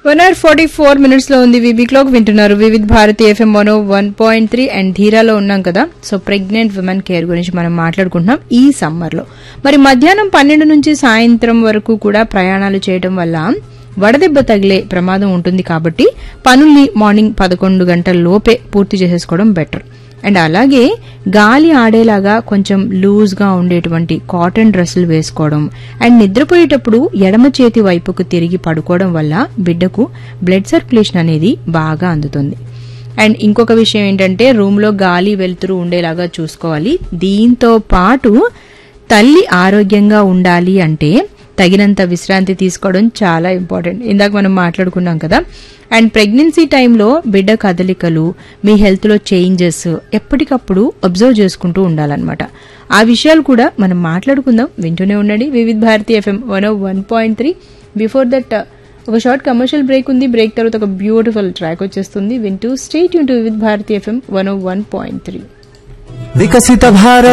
one hour forty four minutes లో ఉంది వివి క్లాక్ వింటున్నారు Vividh Bharati FM one one point three and ధీరాలో ఉన్నాం కదా సో ప్రెగ్నెంట్ విమెన్ కేర్ గురించి మనం మాట్లాడుకుంటున్నాం ఈ సమ్మర్ లో మరి మధ్యాహ్నం పన్నెండు నుంచి సాయంత్రం వరకు కూడా ప్రయాణాలు చేయడం వల్ల వడదెబ్బ తగిలే ప్రమాదం ఉంటుంది కాబట్టి పనుల్ని మార్నింగ్ పదకొండు గంటల లోపే పూర్తి చేసేసుకోవడం బెటర్ అండ్ అలాగే గాలి ఆడేలాగా కొంచెం లూజ్ గా ఉండేటువంటి కాటన్ డ్రెస్సులు వేసుకోవడం అండ్ నిద్రపోయేటప్పుడు ఎడమ చేతి వైపుకు తిరిగి పడుకోవడం వల్ల బిడ్డకు బ్లడ్ సర్క్యులేషన్ అనేది బాగా అందుతుంది అండ్ ఇంకొక విషయం ఏంటంటే రూమ్ లో గాలి వెలుతురు ఉండేలాగా చూసుకోవాలి దీంతో పాటు తల్లి ఆరోగ్యంగా ఉండాలి అంటే తగినంత విశ్రాంతి తీసుకోవడం చాలా ఇంపార్టెంట్ ఇందాక మనం మాట్లాడుకున్నాం కదా అండ్ ప్రెగ్నెన్సీ టైంలో బిడ్డ కదలికలు మీ హెల్త్లో చేంజెస్ ఎప్పటికప్పుడు అబ్జర్వ్ చేసుకుంటూ ఉండాలన్నమాట ఆ విషయాలు కూడా మనం మాట్లాడుకుందాం వింటూనే ఉండండి Vividh Bharati FM one one point three before that ఒక షార్ట్ కమర్షియల్ బ్రేక్ ఉంది బ్రేక్ తర్వాత ఒక బ్యూటిఫుల్ ట్రాక్ వచ్చేస్తుంది వింటూ స్టేట్ యూన్ to Vividh Bharati FM one one point three Viksita Bharat